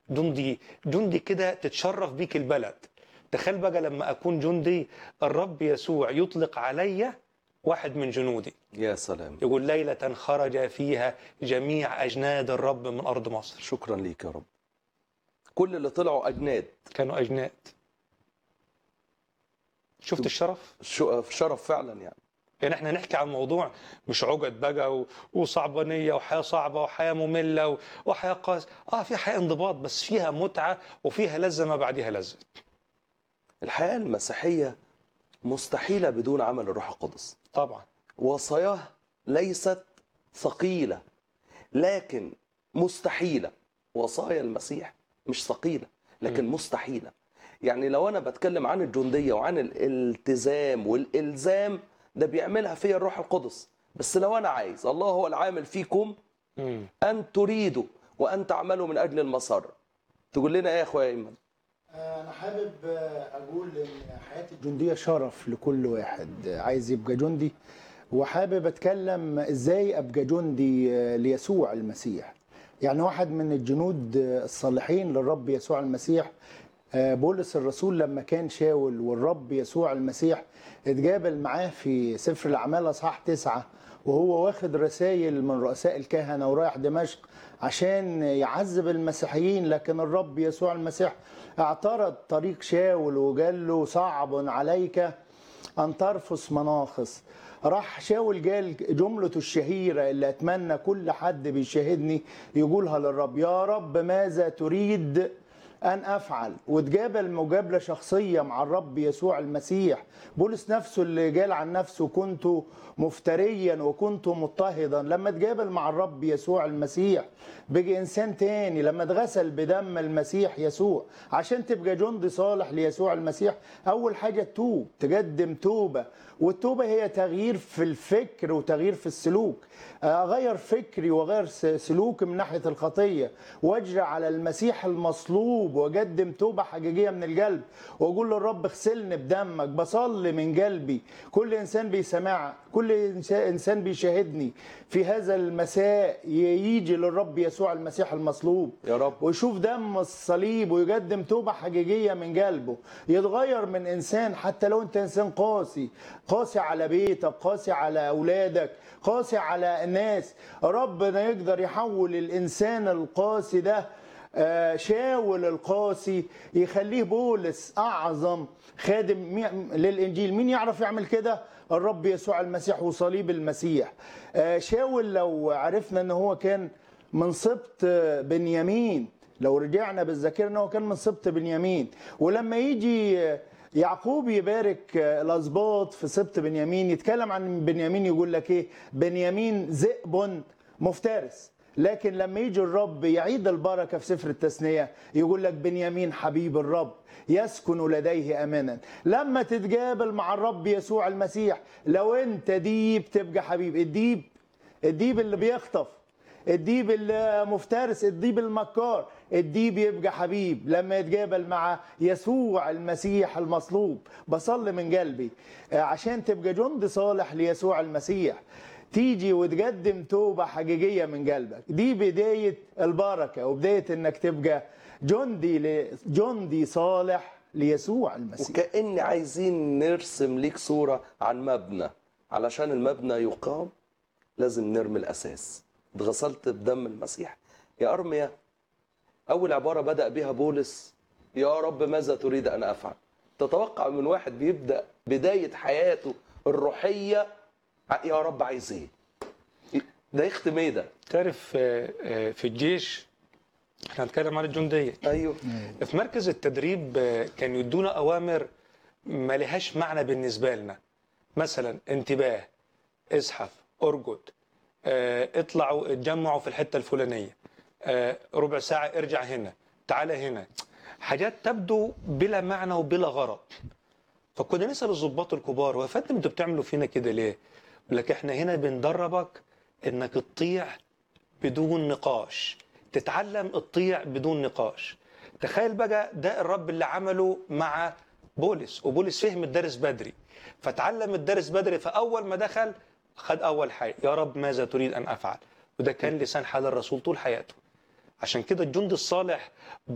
جندي جندي كده تتشرف بيك البلد تخيل بقى لما اكون جندي الرب يسوع يطلق علي واحد من جنودي يا سلام يقول ليلة خرج فيها جميع أجناد الرب من أرض مصر شكرا ليك يا رب كل اللي طلعوا اجناد كانوا أجناد شفت الشرف؟ شو- شرف فعلا يعني يعني احنا نحكي عن موضوع مش عقد بقى و- وصعبانية وحياة صعبة وحياة مملة و- وحياة قاس اه في حياة انضباط بس فيها متعة وفيها لذة ما بعدها لذة الحياه المسيحيه مستحيله بدون عمل الروح القدس طبعا وصاياه ليست ثقيله لكن مستحيله وصايا المسيح مش ثقيله لكن مستحيله يعني لو انا بتكلم عن الجنديه وعن الالتزام والالزام ده بيعملها فيا الروح القدس بس لو انا عايز الله هو العامل فيكم مم. ان تريدوا وان تعملوا من اجل المسار تقول لنا ايه يا اخويا ايمن أنا حابب أقول إن حياة الجندية شرف لكل واحد عايز يبقى جندي وحابب أتكلم إزاي أبقى جندي ليسوع المسيح يعني واحد من الجنود الصالحين للرب يسوع المسيح بولس الرسول لما كان شاول والرب يسوع المسيح اتقابل معاه في سفر الأعمال أصحاح تسعة وهو واخد رسائل من رؤساء الكهنة ورايح دمشق عشان يعذب المسيحيين لكن الرب يسوع المسيح اعترض طريق شاول وقال له صعب عليك أن ترفس مناخس راح شاول قال جملته الشهيرة اللي أتمنى كل حد بيشاهدني يقولها للرب يا رب ماذا تريد أن أفعل وتقابل مقابلة شخصية مع الرب يسوع المسيح بولس نفسه اللي قال عن نفسه كنت مفتريا وكنت مضطهدا لما تقابل مع الرب يسوع المسيح بقي إنسان تاني لما اتغسل بدم المسيح يسوع عشان تبقى جندي صالح ليسوع المسيح أول حاجة تتوب تقدم توبة والتوبة هي تغيير في الفكر وتغيير في السلوك أغير فكري وأغير س- سلوكي من ناحية الخطية وأجري على المسيح المصلوب وأقدم توبة حقيقية من القلب وأقول للرب اغسلني بدمك بصلي من قلبي كل إنسان بيسمع كل إنسا- إنسان بيشاهدني في هذا المساء ي- يجي للرب يسوع المسيح المصلوب يا رب ويشوف دم الصليب ويقدم توبة حقيقية من قلبه يتغير من إنسان حتى لو أنت إنسان قاسي قاسي على بيتك قاسي على أولادك قاسي على الناس ربنا يقدر يحول الإنسان القاسي ده آه، شاول القاسي يخليه بولس أعظم خادم مي- للإنجيل مين يعرف يعمل كده الرب يسوع المسيح وصليب المسيح آه، شاول لو عرفنا ان هو كان من سبط بنيامين لو رجعنا بالذاكره ان هو كان من سبط بنيامين ولما يجي يعقوب يبارك الاسباط في سبط بنيامين يتكلم عن بنيامين يقول لك ايه بنيامين ذئب مفترس لكن لما يجي الرب يعيد البركه في سفر التثنيه يقول لك بنيامين حبيب الرب يسكن لديه امانا لما تتقابل مع الرب يسوع المسيح لو انت ديب تبقى حبيب الديب الديب اللي بيخطف الديب المفترس الديب المكار الديب يبقى حبيب لما يتقابل مع يسوع المسيح المصلوب بصلي من قلبي آه، عشان تبقى جندي صالح ليسوع المسيح تيجي وتقدم توبة حقيقية من قلبك دي بداية البركة وبداية انك تبقى جندي ل... جندي صالح ليسوع المسيح وكأن عايزين نرسم ليك صورة عن مبنى علشان المبنى يقام لازم نرمي الأساس اتغسلت بدم المسيح يا أرميا أول عبارة بدأ بها بولس يا رب ماذا تريد أن أفعل تتوقع من واحد بيبدأ بداية حياته الروحية ع- يا رب عايز ايه ده يختم ايه ده تعرف آه، آه، في الجيش احنا هنتكلم عن الجندية ايوه في مركز التدريب آه، كان يدونا أوامر ما لهاش معنى بالنسبة لنا مثلا انتباه ازحف ارجد آه، اطلعوا اتجمعوا في الحتة الفلانية آه، ربع ساعة ارجع هنا تعالى هنا حاجات تبدو بلا معنى وبلا غرض فكنا نسأل الضباط الكبار هو يا فندم انتوا بتعملوا فينا كده ليه؟ يقول لك احنا هنا بندربك انك تطيع بدون نقاش تتعلم الطيع بدون نقاش تخيل بقى ده الرب اللي عمله مع بولس وبولس فهم الدرس بدري فتعلم الدرس بدري فاول ما دخل خد اول حاجه يا رب ماذا تريد ان افعل وده كان لسان حال الرسول طول حياته عشان كده الجندي الصالح